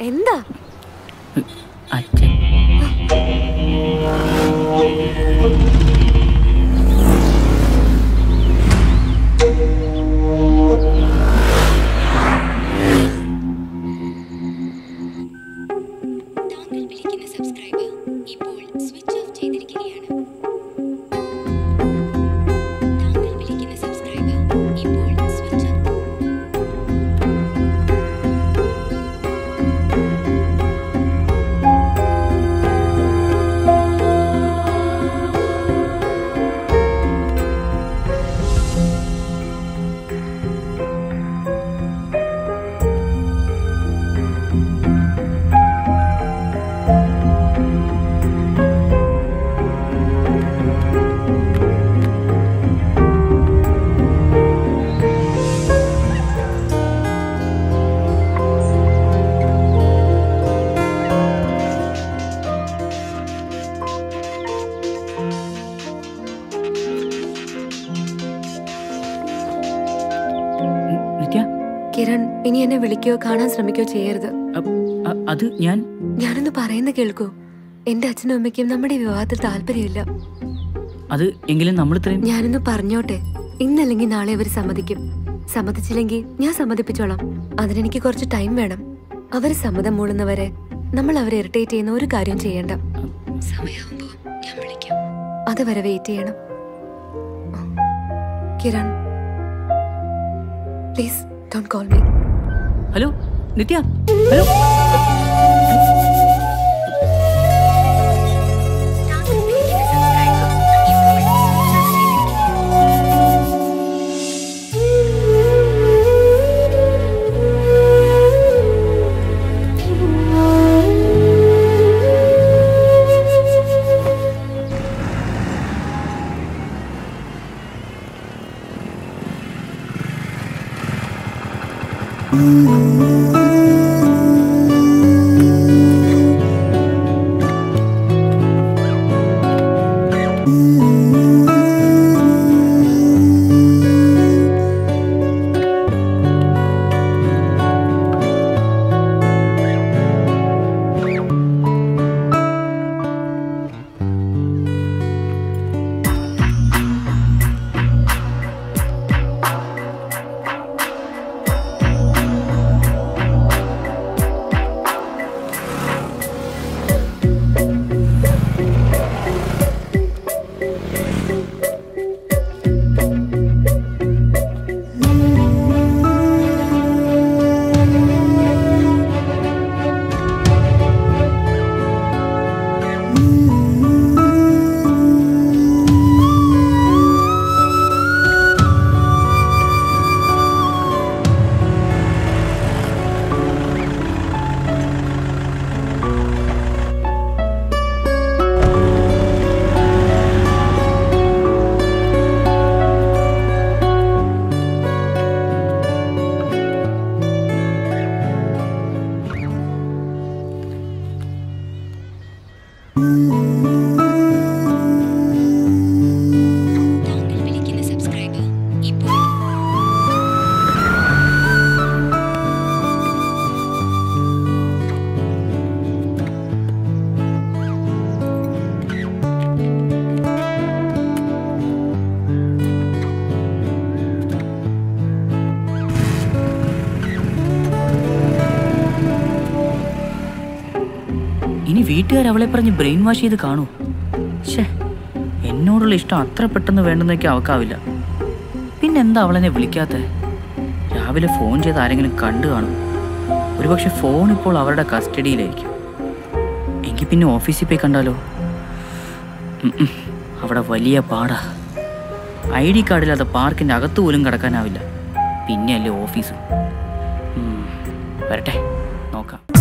എന്താ അച്ഛൻ താങ്കൾ വിളിക്കുന്ന സബ്സ്ക്രൈബർ ഇപ്പോൾ സ്വിച്ച് ഓഫ് ചെയ്തിരിക്കുകയാണ് താങ്കൾ വിളിക്കുന്ന സബ്സ്ക്രൈബർ ഇപ്പോൾ സ്വിച്ച് ഓഫ് നിത്യ കിരൺ ഇനി എന്നെ വിളിക്കുകയോ കാണാൻ ശ്രമിക്കുകയോ ചെയ്യരുത് അ- അ- അത് ഞാൻ ഞാനൊന്ന് പറയുന്ന കേൾക്കൂ എന്റെ അച്ഛനും അമ്മയ്ക്കും നമ്മുടെ ഈ വിവാഹത്തിൽ താല്പര്യമില്ല അത് എങ്കിലും നമ്മൾ ഇത്രയും ഞാനൊന്ന് പറഞ്ഞോട്ടെ ഇന്നല്ലെങ്കിൽ നാളെ അവർ സമ്മതിക്കും സമ്മതിച്ചില്ലെങ്കിൽ ഞാൻ സമ്മതിപ്പിച്ചോളാം അതിനെനിക്ക് കുറച്ച് ടൈം വേണം അവര് സമ്മതം മൂളുന്നവരെ നമ്മൾ അവരെ ഇറിറ്റേറ്റ് ചെയ്യുന്ന ഒരു കാര്യം ചെയ്യണ്ട സമയമാകുമ്പോ ഞാൻ വിളിക്കാം അതുവരെ വെയിറ്റ് ചെയ്യണം Kiran please don't call me hello Nithya hello താങ്കൾ വിളിക്കുന്ന സബ്സ്ക്രൈബർ ഇപ്പോൾ സ്വിച്ച് ഓഫ് ചെയ്തിരിക്കുകയാണ് താങ്കൾ വിളിക്കുന്ന സബ്സ്ക്രൈബർ ഇപ്പോൾ ഇനി വീട്ടുകാർ അവളെ പറഞ്ഞ് ബ്രെയിൻ വാഷ് ചെയ്ത് കാണൂ ഷേ എന്നോടുള്ള ഇഷ്ടം അത്ര പെട്ടെന്ന് വേണ്ടെന്നൊക്കെ അവക്കാവില്ല പിന്നെന്താ അവളെന്നെ വിളിക്കാത്ത രാവിലെ ഫോൺ ചെയ്ത് ആരെങ്കിലും കണ്ടു കാണും ഒരുപക്ഷെ ഫോൺ ഇപ്പോൾ അവരുടെ കസ്റ്റഡിയിലായിരിക്കും എങ്കിൽ പിന്നെ ഓഫീസിൽ പോയി കണ്ടാലോ ഉം ഉം. അവിടെ വലിയ പാടാ ഐ ഡി കാർഡില്ലാതെ പാർക്കിൻ്റെ അകത്ത് പോലും കിടക്കാനാവില്ല പിന്നെയല്ലേ ഓഫീസ് ഉം. വരട്ടെ നോക്കാം